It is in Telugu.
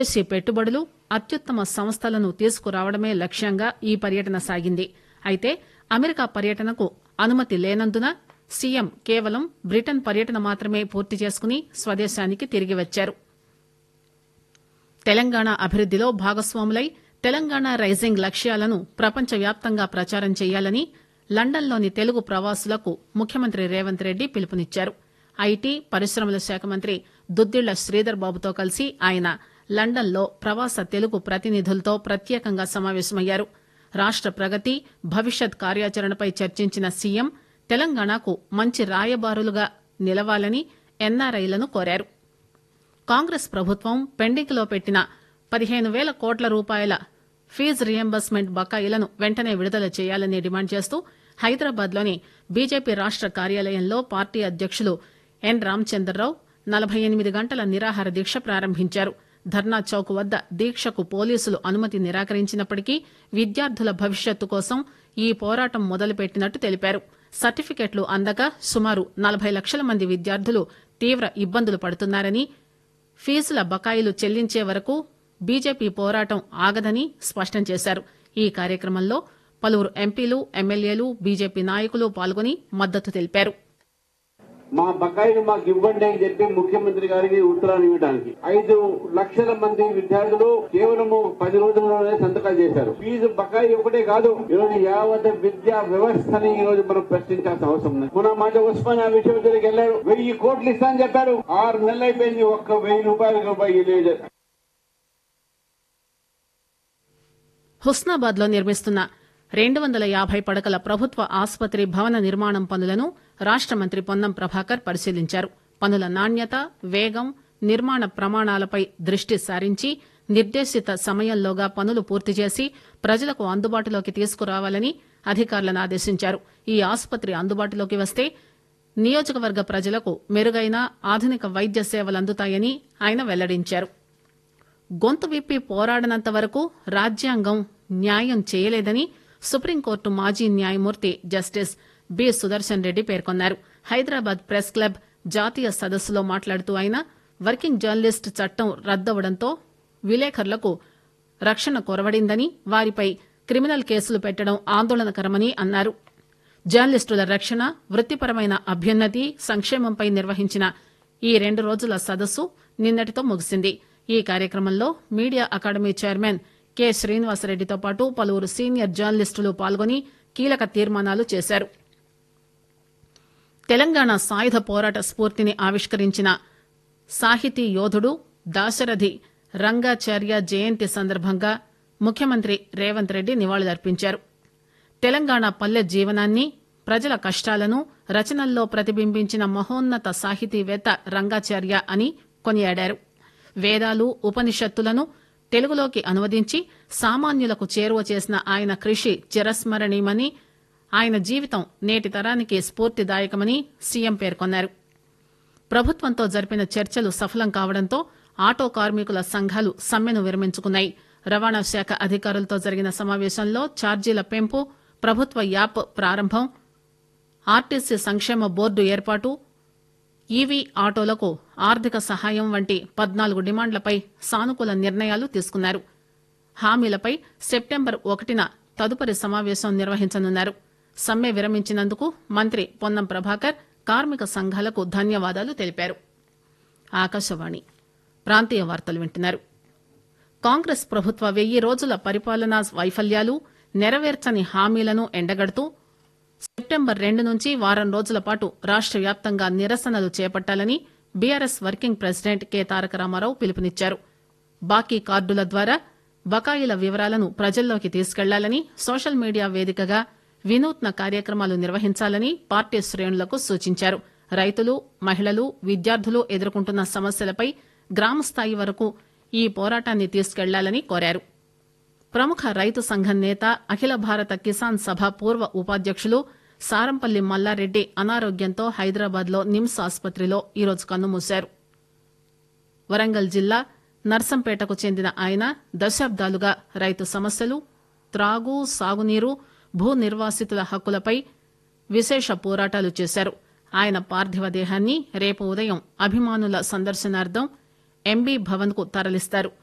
విదేశీ పెట్టుబడులు అత్యుత్తమ సంస్థలను తీసుకురావడమే లక్ష్యంగా ఈ పర్యటన సాగింది అయితే అమెరికా పర్యటనకు అనుమతి లేనందున సీఎం కేవలం బ్రిటన్ పర్యటన మాత్రమే పూర్తి చేసుకుని స్వదేశానికి తిరిగి వచ్చారు తెలంగాణ అభివృద్దిలో భాగస్వాములై తెలంగాణ రైజింగ్ లక్ష్యాలను ప్రపంచవ్యాప్తంగా ప్రచారం చేయాలని లండన్లోని తెలుగు ప్రవాసులకు ముఖ్యమంత్రి రేవంత్ రెడ్డి పిలుపునిచ్చారు ఐటీ పరిశ్రమల శాఖ మంత్రి దుద్దిళ్ల శ్రీధర్ బాబుతో కలిసి ఆయన లండన్లో ప్రవాస తెలుగు ప్రతినిధులతో ప్రత్యేకంగా సమావేశమయ్యారు రాష్ట ప్రగతి భవిష్యత్ కార్యాచరణపై చర్చించిన సీఎం తెలంగాణకు మంచి రాయబారులుగా నిలవాలని ఎన్ఆర్ఐలను కోరారు కాంగ్రెస్ ప్రభుత్వం పెండింగ్ లో పెట్టిన పదిహేను వేల కోట్ల రూపాయల ఫీజు రియంబర్స్మెంట్ బకాయిలను వెంటనే విడుదల చేయాలని డిమాండ్ చేస్తూ హైదరాబాద్ లోని బీజేపీ రాష్ట కార్యాలయంలో పార్టీ అధ్యకులు ఎన్ రామచంద్రరావు నలభై ఎనిమిది గంటల నిరాహార దీక్ష ప్రారంభించారు ధర్నా చౌక్ వద్ద దీక్షకు పోలీసులు అనుమతి నిరాకరించినప్పటికీ విద్యార్థుల భవిష్యత్తు కోసం ఈ పోరాటం మొదలుపెట్టినట్టు తెలిపారు సర్టిఫికెట్లు అందక సుమారు నలభై లక్షల మంది విద్యార్థులు తీవ్ర ఇబ్బందులు పడుతున్నారని ఫీజుల బకాయిలు చెల్లించే వరకు బీజేపీ పోరాటం ఆగదని స్పష్టం చేశారు ఈ కార్యక్రమంలో పలువురు ఎంపీలు ఎమ్మెల్యేలు బీజేపీ నాయకులు పాల్గొని మద్దతు తెలిపారు మా బకాయిలు మాకు ఇవ్వండి అని చెప్పి ముఖ్యమంత్రి గారికి ఉత్తరాలు ఇవ్వడానికి ఐదు లక్షల మంది విద్యార్థులు కేవలము పది రోజుల్లోనే సంతకాలు చేశారు ఫీజు బకాయి ఒకటే కాదు ఈ రోజు యావత్ విద్యా వ్యవస్థని ఈ రోజు మనం ప్రశ్నించాల్సిన అవసరం ఉంది మన మాట ఉస్మానియా విశ్వవిద్యాలయం వెళ్ళారు వెయ్యి కోట్లు ఇస్తా అని చెప్పారు ఆరు నెలలు అయిపోయింది ఒక్క వెయ్యి రూపాయలు రూపాయి లేదు హుస్నాబాద్ లో నిర్మిస్తున్న రెండు వందల యాభై పడకల ప్రభుత్వ ఆసుపత్రి భవన నిర్మాణం పనులను రాష్ట మంత్రి పొన్నం ప్రభాకర్ పరిశీలించారు పనుల నాణ్యత వేగం నిర్మాణ ప్రమాణాలపై దృష్టి సారించి నిర్దేశిత సమయంలోగా పనులు పూర్తి చేసి ప్రజలకు అందుబాటులోకి తీసుకురావాలని అధికారులను ఆదేశించారు ఈ ఆసుపత్రి అందుబాటులోకి వస్తే నియోజకవర్గ ప్రజలకు మెరుగైన ఆధునిక వైద్య సేవలు అందుతాయని ఆయన వెల్లడించారు గొంతు విప్పి పోరాడనంత వరకు రాజ్యాంగం న్యాయం చేయలేదని సుప్రీంకోర్టు మాజీ న్యాయమూర్తి జస్టిస్ బి సుదర్శన్ రెడ్డి పేర్కొన్నారు హైదరాబాద్ ప్రెస్ క్లబ్ జాతీయ సదస్సులో మాట్లాడుతూ ఆయన వర్కింగ్ జర్నలిస్ట్ చట్టం రద్దవడంతో విలేకరులకు రక్షణ కొరవడిందని వారిపై క్రిమినల్ కేసులు పెట్టడం ఆందోళనకరమని అన్నారు జర్నలిస్టుల రక్షణ వృత్తిపరమైన అభ్యున్నతి సంక్షేమంపై నిర్వహించిన ఈ రెండు రోజుల సదస్సు నిన్నటితో ముగిసింది ఈ కార్యక్రమంలో మీడియా అకాడమీ చైర్మన్ కె శ్రీనివాసరెడ్డితో పాటు పలువురు సీనియర్ జర్నలిస్టులు పాల్గొని కీలక తీర్మానాలు చేశారు తెలంగాణ సాయుధ పోరాట స్ఫూర్తిని ఆవిష్కరించిన సాహితీ యోధుడు దాశరథి రంగాచార్య జయంతి సందర్భంగా ముఖ్యమంత్రి రేవంత్ రెడ్డి నివాళులర్పించారు తెలంగాణ పల్లె జీవనాన్ని ప్రజల కష్టాలను రచనల్లో ప్రతిబింబించిన మహోన్నత సాహితీవేత్త రంగాచార్య అని కొనియాడారు వేదాలు ఉపనిషత్తులను తెలుగులోకి అనువదించి సామాన్యులకు చేరువ చేసిన ఆయన కృషి చిరస్మరణీయమని ఆయన జీవితం నేటి తరానికి స్ఫూర్తిదాయకమని సీఎం పేర్కొన్నారు ప్రభుత్వంతో జరిపిన చర్చలు సఫలం కావడంతో ఆటో కార్మికుల సంఘాలు సమ్మెను విరమించుకున్నాయి రవాణా శాఖ అధికారులతో జరిగిన సమావేశంలో ఛార్జీల పెంపు ప్రభుత్వ యాప్ ప్రారంభం ఆర్టీసీ సంక్షేమ బోర్డు ఏర్పాటు ఈవీ ఆటోలకు ఆర్థిక సహాయం వంటి పద్నాలుగు డిమాండ్లపై సానుకూల నిర్ణయాలు తీసుకున్నారు హామీలపై సెప్టెంబర్ ఒకటిన తదుపరి సమావేశం నిర్వహించనున్నారు సమ్మె విరమించినందుకు మంత్రి పొన్నం ప్రభాకర్ కార్మిక సంఘాలకు ధన్యవాదాలు తెలిపారు ఆకాశవాణి ప్రాంతీయ వార్తలు వింటున్నారు కాంగ్రెస్ ప్రభుత్వ వెయ్యి రోజుల పరిపాలనా వైఫల్యాలు నెరవేర్చని హామీలను ఎండగడుతూ సెప్టెంబర్ రెండు నుంచి వారం రోజుల పాటు రాష్ట వ్యాప్తంగా నిరసనలు చేపట్టాలని BRS working president K Taraka Rama Rao పిలుపునిచ్చారు బాకీ కార్డుల ద్వారా బకాయిల వివరాలను ప్రజల్లోకి తీసుకెళ్లాలని సోషల్ మీడియా వేదికగా వినూత్న కార్యక్రమాలు నిర్వహించాలని పార్టీ శ్రేణులకు సూచించారు రైతులు మహిళలు విద్యార్థులు ఎదుర్కొంటున్న సమస్యలపై గ్రామస్థాయి వరకు ఈ పోరాటాన్ని తీసుకెళ్లాలని కోరారు ప్రముఖ రైతు సంఘం నేత అఖిల భారత కిసాన్ సభ పూర్వ ఉపాధ్యక్షులు సారంపల్లి మల్లారెడ్డి అనారోగ్యంతో హైదరాబాద్ లో నిమ్స్ ఆసుపత్రిలో ఈరోజు కన్నుమూశారు వరంగల్ జిల్లా నర్సంపేటకు చెందిన ఆయన దశాబ్దాలుగా రైతు సమస్యలు త్రాగు సాగునీరు భూ నిర్వాసితుల హక్కులపై విశేష పోరాటాలు చేశారు ఆయన పార్థివ దేహాన్ని రేపు ఉదయం అభిమానుల సందర్శనార్థం ఎంబీ భవన్ కు తరలిస్తారు